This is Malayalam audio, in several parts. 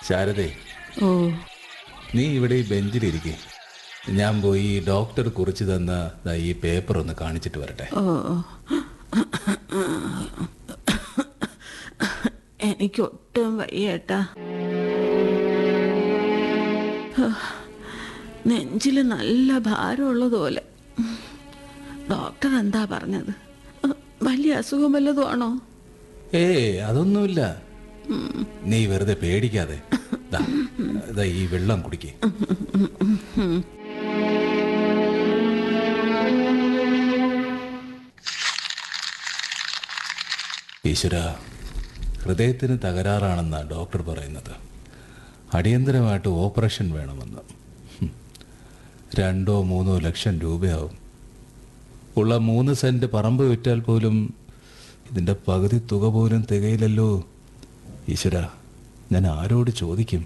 ശാരദേ ഓ നീ ഇവിടെ ഈ ബെഞ്ചിലിരിക്കെ ഞാൻ പോയി ഈ ഡോക്ടർ കുറിച്ച് തന്ന ദാ ഈ പേപ്പർ ഒന്ന് കാണിച്ചിട്ട് വരട്ടെ ഓ എനിക്കൊട്ടും വയ്യേട്ടാ നെഞ്ചിൽ നല്ല ഭാരമുള്ളതുപോലെ ഡോക്ടർ എന്താ പറഞ്ഞത് വലിയ അസുഖം വല്ലതും ആണോ ഏ അതൊന്നുമില്ല നീ വെറുതെ പേടിക്കാതെ ദാ, ദാ ഈ വെള്ളം കുടിക്കേ ഈശ്വര ഹൃദയത്തിന് തകരാറാണെന്നാണ് ഡോക്ടർ പറയുന്നത് അടിയന്തരമായിട്ട് ഓപ്പറേഷൻ വേണമെന്ന് ഹും. രണ്ടോ മൂന്നോ ലക്ഷം രൂപയാവും ഉള്ള മൂന്ന് സെന്റ് പറമ്പ് വിറ്റാൽ പോലും ഇതിന്റെ പകുതി തുക പോലും തികയില്ലല്ലോ ഈശ്വര ഞാൻ ആരോട് ചോദിക്കും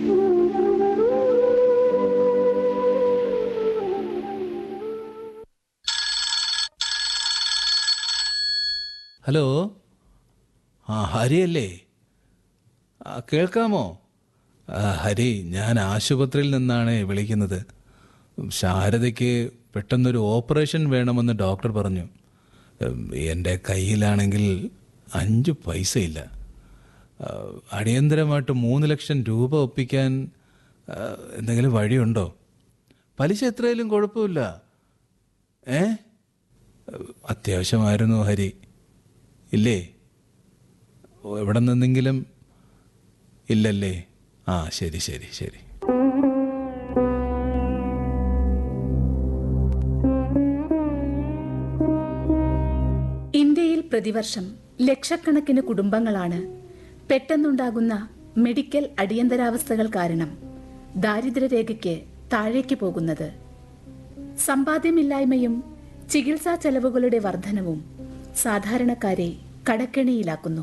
ഹലോ ആ ഹരിയല്ലേ ആ, കേൾക്കാമോ ആ, ഹരി ഞാൻ ആശുപത്രിയിൽ നിന്നാണ് വിളിക്കുന്നത് ശാരദയ്ക്ക് പെട്ടെന്നൊരു ഓപ്പറേഷൻ വേണമെന്ന് ഡോക്ടർ പറഞ്ഞു ഉം, എൻ്റെ കയ്യിലാണെങ്കിൽ അഞ്ച് പൈസയില്ല ആ, അടിയന്തരമായിട്ട് മൂന്ന് ലക്ഷം രൂപ ഒപ്പിക്കാൻ ആ, എന്തെങ്കിലും വഴിയുണ്ടോ പലിശ എത്രയായാലും കുഴപ്പമില്ല ഏ അത്യാവശ്യമായിരുന്നു ഹരി ഇല്ലേ ഓ, എവിടെ നിന്നെങ്കിലും ഇല്ലല്ലേ ആ ശരി ശരി ശരി ഇന്ത്യയിൽ പ്രതിവർഷം ലക്ഷക്കണക്കിന് കുടുംബങ്ങളാണ് പെട്ടെന്നുണ്ടാകുന്ന മെഡിക്കൽ അടിയന്തരാവസ്ഥകൾ കാരണം ദാരിദ്ര്യരേഖയ്ക്ക് താഴേക്ക് പോകുന്നത് സമ്പാദ്യമില്ലായ്മയും ചികിത്സാ ചെലവുകളുടെ വർധനവും സാധാരണക്കാരെ കടക്കെണിയിലാക്കുന്നു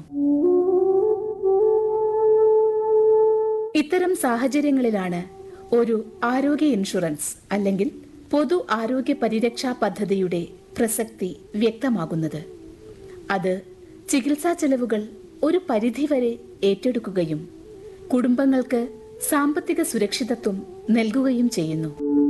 ഇത്തരം സാഹചര്യങ്ങളിലാണ് ഒരു ആരോഗ്യ ഇൻഷുറൻസ് അല്ലെങ്കിൽ പൊതു ആരോഗ്യ പരിരക്ഷാ പദ്ധതിയുടെ പ്രസക്തി വ്യക്തമാകുന്നത് അത് ചികിത്സാ ചെലവുകൾ ഒരു പരിധിവരെ ഏറ്റെടുക്കുകയും കുടുംബങ്ങൾക്ക് സാമ്പത്തിക സുരക്ഷിതത്വം നൽകുകയും ചെയ്യുന്നു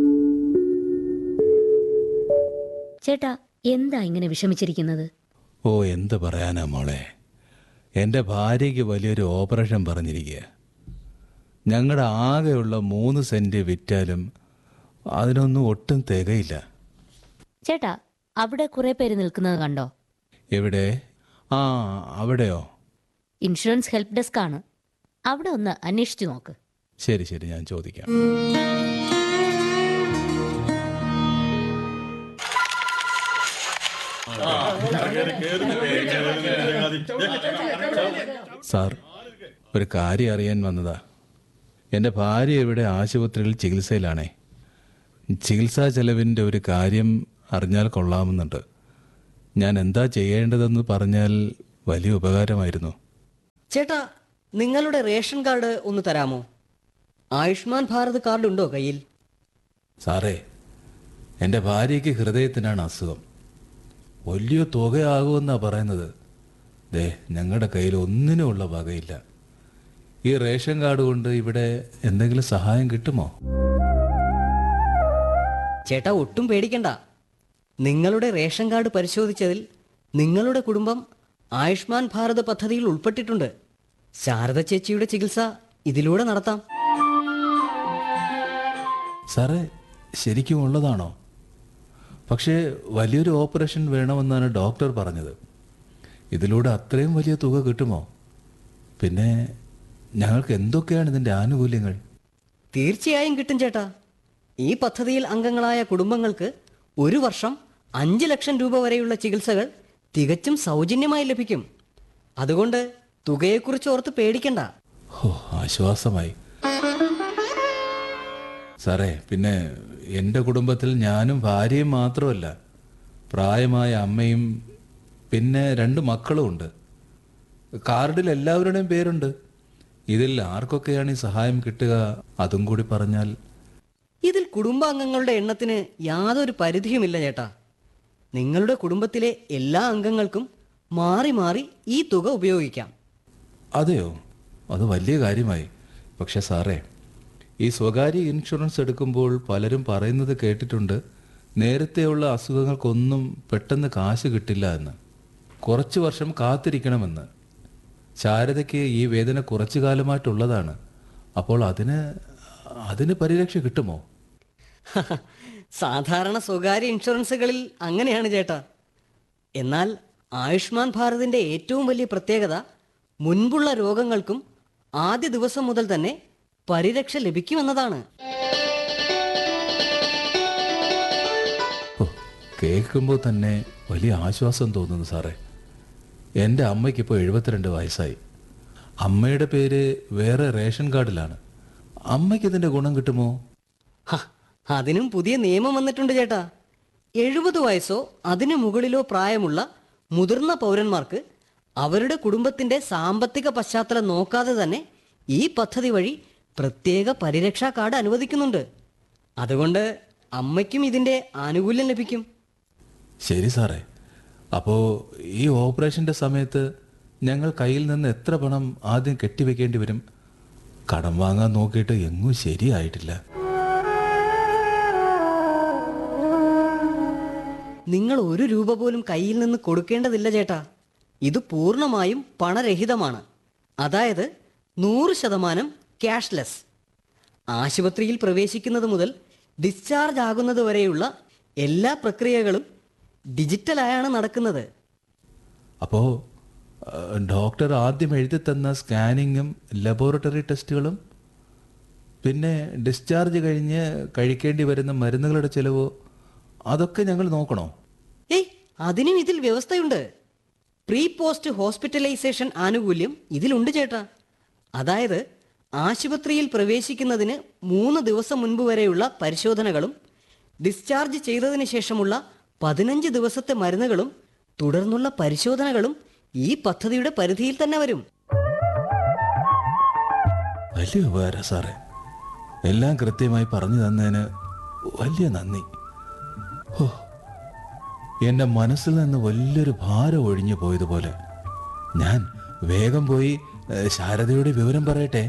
ചേട്ടാ എന്താ ഇങ്ങനെ വിഷമിച്ചിരിക്കുന്നത് ഓ എന്ത് പറയാനാ മോളെ എൻ്റെ ഭാര്യയ്ക്ക് വലിയൊരു ഓപ്പറേഷൻ പറഞ്ഞിരിക്കുക ഞങ്ങളുടെ ആകെയുള്ള മൂന്ന് സെൻറ്റ് വിറ്റാലും അതിനൊന്നും ഒട്ടും തികയില്ല ചേട്ടാ അവിടെ കുറെ പേര് നിൽക്കുന്നത് കണ്ടോ എവിടെ ആ അവിടെയോ ഇൻഷുറൻസ് ഹെൽപ്പ് ഡെസ്ക് ആണ് അവിടെ ഒന്ന് അന്വേഷിച്ചു നോക്ക് ശരി ശരി ഞാൻ ചോദിക്കാം സാർ ഒരു കാര്യം അറിയാൻ വന്നതാ എൻ്റെ ഭാര്യ ഇവിടെ ആശുപത്രിയിൽ ചികിത്സയിലാണേ ചികിത്സാ ചെലവിൻ്റെ ഒരു കാര്യം അറിഞ്ഞാൽ കൊള്ളാമെന്നുണ്ട് ഞാൻ എന്താ ചെയ്യേണ്ടതെന്ന് പറഞ്ഞാൽ വലിയ ഉപകാരമായിരുന്നു ചേട്ടാ നിങ്ങളുടെ റേഷൻ കാർഡ് ഒന്ന് തരാമോ ആയുഷ്മാൻ ഭാരത് കാർഡ് ഉണ്ടോ കയ്യിൽ സാറേ എൻ്റെ ഭാര്യയ്ക്ക് ഹൃദയത്തിനാണ് അസുഖം വലിയ തുകയാകുമെന്നാണ് പറയുന്നത് ദേ ഞങ്ങളുടെ കയ്യിൽ ഒന്നിനുമുള്ള വകയില്ല ഈ റേഷൻ കാർഡ് കൊണ്ട് ഇവിടെ എന്തെങ്കിലും സഹായം കിട്ടുമോ ചേട്ടാ ഒട്ടും പേടിക്കണ്ട നിങ്ങളുടെ റേഷൻ കാർഡ് പരിശോധിച്ചതിൽ നിങ്ങളുടെ കുടുംബം ആയുഷ്മാൻ ഭാരത് പദ്ധതിയിൽ ഉൾപ്പെട്ടിട്ടുണ്ട് ശാരദ ചേച്ചിയുടെ ചികിത്സ ഇതിലൂടെ നടത്താം സാറേ ശരിക്കും ഉള്ളതാണോ പക്ഷേ വലിയൊരു ഓപ്പറേഷൻ വേണമെന്നാണ് ഡോക്ടർ പറഞ്ഞത് ഇതിലൂടെ അത്രയും വലിയ തുക കിട്ടുമോ പിന്നെ ഞങ്ങൾക്ക് എന്തൊക്കെയാണ് ഇതിൻ്റെ ആനുകൂല്യങ്ങൾ തീർച്ചയായും കിട്ടും ചേട്ടാ ഈ പദ്ധതിയിൽ അംഗങ്ങളായ കുടുംബങ്ങൾക്ക് ഒരു വർഷം അഞ്ച് ലക്ഷം രൂപ വരെയുള്ള ചികിത്സകൾ തികച്ചും സൗജന്യമായി ലഭിക്കും അതുകൊണ്ട് തുകയെക്കുറിച്ച് ഓർത്ത് പേടിക്കണ്ട ഓ ആശ്വാസമായി സാറേ പിന്നെ എൻ്റെ കുടുംബത്തിൽ ഞാനും ഭാര്യയും മാത്രമല്ല പ്രായമായ അമ്മയും പിന്നെ രണ്ട് മക്കളും ഉണ്ട് കാർഡിൽ എല്ലാവരുടെയും പേരുണ്ട് ഇതിൽ ആർക്കൊക്കെയാണ് ഈ സഹായം കിട്ടുക അതും കൂടി പറഞ്ഞാൽ ഇതിൽ കുടുംബാംഗങ്ങളുടെ എണ്ണത്തിന് യാതൊരു പരിധിയുമില്ല ചേട്ടാ നിങ്ങളുടെ കുടുംബത്തിലെ എല്ലാ അംഗങ്ങൾക്കും മാറി മാറി ഈ തുക ഉപയോഗിക്കാം അതെയോ അത് വലിയ കാര്യമായി പക്ഷെ സാറേ ഈ സ്വകാര്യ ഇൻഷുറൻസ് എടുക്കുമ്പോൾ പലരും പറയുന്നത് കേട്ടിട്ടുണ്ട് നേരത്തെയുള്ള അസുഖങ്ങൾക്കൊന്നും പെട്ടെന്ന് കാശ് കിട്ടില്ല എന്ന് കുറച്ച് വർഷം കാത്തിരിക്കണമെന്ന് ശാരദയ്ക്ക് ഈ വേദന കുറച്ചു കാലമായിട്ടുള്ളതാണ് അപ്പോൾ അതിന് അതിന് പരിരക്ഷ കിട്ടുമോ സാധാരണ സ്വകാര്യ ഇൻഷുറൻസുകളിൽ അങ്ങനെയാണ് ചേട്ടാ എന്നാൽ ആയുഷ്മാൻ ഭാരതിന്റെ ഏറ്റവും വലിയ പ്രത്യേകത മുൻപുള്ള രോഗങ്ങൾക്കും ആദ്യ ദിവസം മുതൽ തന്നെ പരിരക്ഷ ലഭിക്കുമെന്നതാണ് ഓ കേൾക്കുമ്പോൾ തന്നെ വലിയ ആശ്വാസം തോന്നുന്നു സാറേ എൻ്റെ അമ്മയ്ക്കിപ്പോൾ എഴുപത്തിരണ്ട് വയസ്സായി അമ്മയുടെ പേര് വേറെ റേഷൻ കാർഡിലാണ് അമ്മയ്ക്ക് ഇതിൻ്റെ ഗുണം കിട്ടുമോ ഹ, അതിനും പുതിയ നിയമം വന്നിട്ടുണ്ട് ചേട്ടാ എഴുപത് വയസ്സോ അതിനു മുകളിലോ പ്രായമുള്ള മുതിർന്ന പൗരന്മാർക്ക് അവരുടെ കുടുംബത്തിന്റെ സാമ്പത്തിക പശ്ചാത്തലം നോക്കാതെ തന്നെ ഈ പദ്ധതി വഴി പ്രത്യേക പരിരക്ഷാ കാർഡ് അനുവദിക്കുന്നുണ്ട് അതുകൊണ്ട് അമ്മയ്ക്കും ഇതിന്റെ ആനുകൂല്യം ലഭിക്കും ശരി സാറേ അപ്പോൾ ഈ ഓപ്പറേഷൻ്റെ സമയത്ത് ഞങ്ങൾ കയ്യിൽ നിന്ന് എത്ര പണം ആദ്യം കെട്ടിവെക്കേണ്ടി വരും കടം വാങ്ങാൻ നോക്കിയിട്ട് എങ്ങും ശരിയായിട്ടില്ല നിങ്ങൾ ഒരു രൂപ പോലും കയ്യിൽ നിന്ന് കൊടുക്കേണ്ടതില്ല ചേട്ടാ ഇത് പൂർണ്ണമായും പണരഹിതമാണ് അതായത് നൂറ് ശതമാനം ക്യാഷ്ലെസ് ആശുപത്രിയിൽ പ്രവേശിക്കുന്നത് മുതൽ ഡിസ്ചാർജ് ആകുന്നത് വരെയുള്ള എല്ലാ പ്രക്രിയകളും ഡിജിറ്റലായാണ് നടക്കുന്നത് അപ്പോൾ ഡോക്ടർ ആദ്യം എഴുതി തന്ന സ്കാനിങ്ങും ലബോറട്ടറി ടെസ്റ്റുകളും പിന്നെ ഡിസ്ചാർജ് കഴിഞ്ഞ് കഴിക്കേണ്ടി വരുന്ന മരുന്നുകളുടെ ചിലവോ അതൊക്കെ ഞങ്ങൾ നോക്കണോ ഏയ് അതിനും ഇതിൽ വ്യവസ്ഥയുണ്ട് പ്രീ പോസ്റ്റ് ഹോസ്പിറ്റലൈസേഷൻ ആനുകൂല്യം ഇതിലുണ്ട് ചേട്ടാ അതായത് ആശുപത്രിയിൽ പ്രവേശിക്കുന്നതിന് മൂന്ന് ദിവസം മുൻപ് വരെയുള്ള പരിശോധനകളും ഡിസ്ചാർജ് ചെയ്തതിന് ശേഷമുള്ള പതിനഞ്ച് ദിവസത്തെ മരുന്നുകളും തുടർന്നുള്ള പരിശോധനകളും ഈ പദ്ധതിയുടെ പരിധിയിൽ തന്നെ വരും വലിയ ഉപകാരം സാറേ എല്ലാം കൃത്യമായി പറഞ്ഞു തന്നതിന് വലിയ നന്ദി ഹോ എൻ്റെ മനസ്സിൽ നിന്ന് വലിയൊരു ഭാരം ഒഴിഞ്ഞു പോയതുപോലെ ഞാൻ വേഗം പോയി ഏ, ശാരദയുടെ വിവരം പറയട്ടെ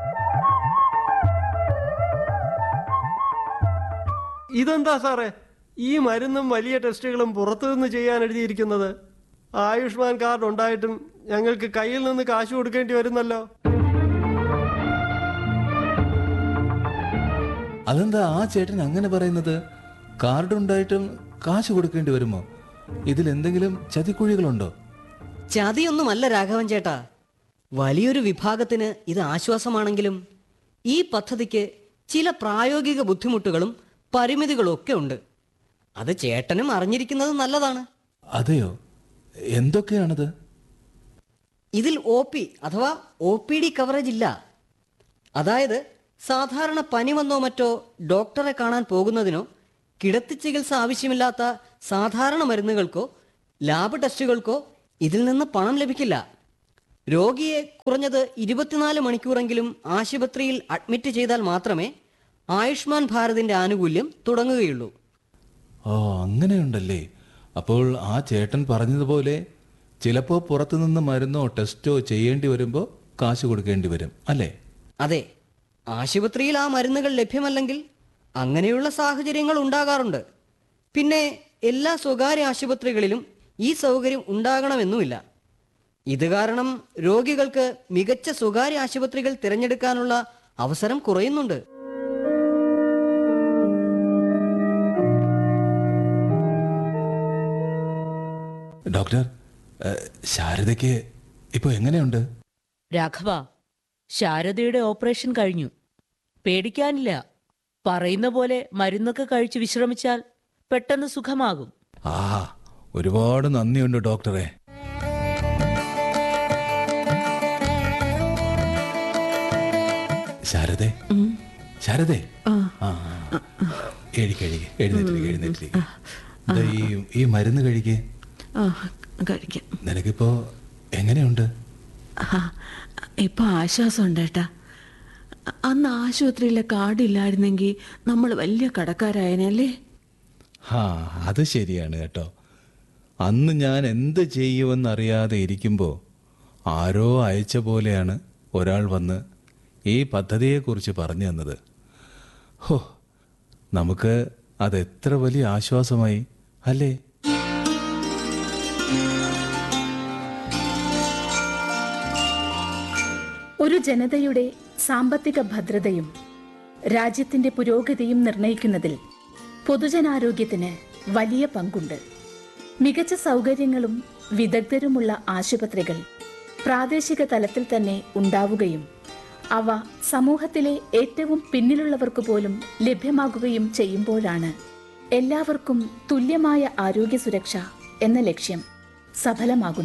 ഇതെന്താ സാറേ ഈ മരുന്നും വലിയ ടെസ്റ്റുകളും പുറത്തുനിന്ന് ചെയ്യാൻ എഴുതിയിരിക്കുന്നത് ആയുഷ്മാൻ കാർഡ് ഉണ്ടായിട്ടും ഞങ്ങൾക്ക് കയ്യിൽ നിന്ന് കാശ് കൊടുക്കേണ്ടി വരുന്നല്ലോ അതെന്താ ആ ചേട്ടൻ അങ്ങനെ പറയുന്നത് കാർഡ് ഉണ്ടായിട്ടും കാശ് കൊടുക്കേണ്ടി വരുമോ ഇതിൽ എന്തെങ്കിലും ചതിക്കുഴികളുണ്ടോ ചതിയൊന്നുമല്ല രാഘവൻ ചേട്ടാ വലിയൊരു വിഭാഗത്തിന് ഇത് ആശ്വാസമാണെങ്കിലും ഈ പദ്ധതിക്ക് ചില പ്രായോഗിക ബുദ്ധിമുട്ടുകളും പരിമിതികളും ഒക്കെ ഉണ്ട് അത് ചേട്ടനും അറിഞ്ഞിരിക്കുന്നത് നല്ലതാണ് അതെയോ എന്തൊക്കെയാണത് ഇതിൽ ഒ പി അഥവാ ഒ പി ഡി കവറേജ് ഇല്ല അതായത് സാധാരണ പനി വന്നോ മറ്റോ ഡോക്ടറെ കാണാൻ പോകുന്നതിനോ കിടത്തി ചികിത്സ ആവശ്യമില്ലാത്ത സാധാരണ മരുന്നുകൾക്കോ ലാബ് ടെസ്റ്റുകൾക്കോ ഇതിൽ നിന്ന് പണം ലഭിക്കില്ല രോഗിയെ കുറഞ്ഞത് ഇരുപത്തിനാല് മണിക്കൂറെങ്കിലും ആശുപത്രിയിൽ അഡ്മിറ്റ് ചെയ്താൽ മാത്രമേ ആയുഷ്മാൻ ഭാരതിന്റെ ആനുകൂല്യം തുടങ്ങുകയുള്ളൂ ഓ അങ്ങനെയുണ്ടല്ലേ അപ്പോൾ ആ ചേട്ടൻ പറഞ്ഞതുപോലെ ചിലപ്പോൾ പുറത്തുനിന്ന് മരുന്നോ ടെസ്റ്റോ ചെയ്യേണ്ടി വരുമ്പോൾ കാശ് കൊടുക്കേണ്ടി വരും അല്ലേ അതെ ആശുപത്രിയിൽ ആ മരുന്നുകൾ ലഭ്യമല്ലെങ്കിൽ അങ്ങനെയുള്ള സാഹചര്യങ്ങൾ ഉണ്ടാകാറുണ്ട് പിന്നെ എല്ലാ സ്വകാര്യ ആശുപത്രികളിലും ഈ സൗകര്യം ഉണ്ടാകണമെന്നുമില്ല ഇത് കാരണം രോഗികൾക്ക് മികച്ച സ്വകാര്യ ആശുപത്രികൾ തിരഞ്ഞെടുക്കാനുള്ള അവസരം കുറയുന്നുണ്ട് ഡോക്ടർ ഏ, ശാരദയ്ക്ക് ഇപ്പോൾ എങ്ങനെയുണ്ട് രാഘവ ശാരദയുടെ ഓപ്പറേഷൻ കഴിഞ്ഞു പേടിക്കാനില്ല പറയുന്ന പോലെ മരുന്നൊക്കെ കഴിച്ച് വിശ്രമിച്ചാൽ പെട്ടെന്ന് സുഖമാകും ആ ഒരുപാട് നന്ദിയുണ്ട് ഡോക്ടറെ ശാരദേ ശാരദേ ആ ആ. എഴുതിക്ക് എഴുന്നേറ്റിരിക്കെ എഴുന്നേറ്റിരിക്കെ ദാ ഈ ഈ മരുന്ന് കഴിക്കേ ആ കഴിക്കാം നിനക്കിപ്പോ എങ്ങനെയുണ്ട് ആ ഇപ്പൊ ആശ്വാസമുണ്ട് ഏട്ടാ അന്ന് ആശുപത്രിയിലെ കാർഡ് ഇല്ലായിരുന്നെങ്കിൽ നമ്മൾ വലിയ കടക്കാരായനല്ലേ ആ അത് ശരിയാണ് കേട്ടോ അന്ന് ഞാൻ എന്ത് ചെയ്യുമെന്നറിയാതെ ഇരിക്കുമ്പോൾ ആരോ അയച്ച പോലെയാണ് ഒരാൾ വന്ന് ഈ പദ്ധതിയെക്കുറിച്ച് പറഞ്ഞു തന്നത് ഹോ നമുക്ക് അതെത്ര വലിയ ആശ്വാസമായി അല്ലേ ഒരു ജനതയുടെ സാമ്പത്തിക ഭദ്രതയും രാജ്യത്തിന്റെ പുരോഗതിയും നിർണയിക്കുന്നതിൽ പൊതുജനാരോഗ്യത്തിന് വലിയ പങ്കുണ്ട് മികച്ച സൗകര്യങ്ങളും വിദഗ്ധരുമുള്ള ആശുപത്രികൾ പ്രാദേശിക തലത്തിൽ തന്നെ ഉണ്ടാവുകയും അവ സമൂഹത്തിലെ ഏറ്റവും പിന്നിലുള്ളവർക്ക് പോലും ലഭ്യമാകുകയും ചെയ്യുമ്പോഴാണ് എല്ലാവർക്കും തുല്യമായ ആരോഗ്യ സുരക്ഷ എന്ന ലക്ഷ്യം സഫലമാകുന്നത്